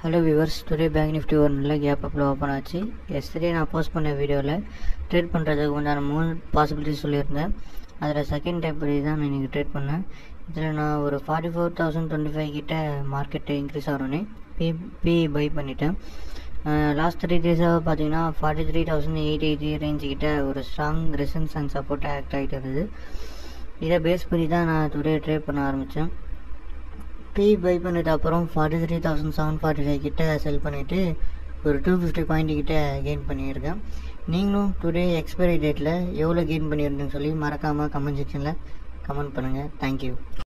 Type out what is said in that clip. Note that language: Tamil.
hello viewers today bank nifty ஒரு நல்ல கேப் அப்பில் ஓப்பன் ஆச்சு எஸ்டே நான் போஸ்ட் பண்ண வீடியோவில் ட்ரேட் பண்ணுறதுக்கு உண்டான மூணு பாசிபிலிட்டி சொல்லியிருந்தேன் அதில் செகண்ட் டைப் படி தான் நான் இன்றைக்கி ட்ரேட் பண்ணேன் இதில் நான் ஒரு forty four thousand twenty five கிட்ட மார்க்கெட்டு இன்க்ரீஸ் ஆகிறோன்னே பி பி பை பண்ணிட்டேன் லாஸ்ட் த்ரீ டேஸாக பார்த்தீங்கன்னா forty three thousand eight eighty range கிட்ட ஒரு ஸ்ட்ராங் ரெசன்ஸ் அண்ட் சப்போர்ட்டாக ஆக்ட் ஆகிட்டு இருந்தது இதை பேஸ் பண்ணி தான் நான் டுடே ட்ரேட் பண்ண ஆரம்பித்தேன் பி பை பண்ணிட்டு அப்புறம் forty three thousand seven forty five கிட்ட செல் பண்ணிவிட்டு ஒரு டூ ஃபிஃப்டி பாயிண்ட் கிட்ட கெயின் பண்ணியிருக்கேன் நீங்களும் டுடே எக்ஸ்பைரி டேட்டில் எவ்வளோ கெயின் பண்ணியிருந்தேன்னு சொல்லி மறக்காமல் கமெண்ட் செக்ஷனில் கமெண்ட் பண்ணுங்கள் தேங்க்யூ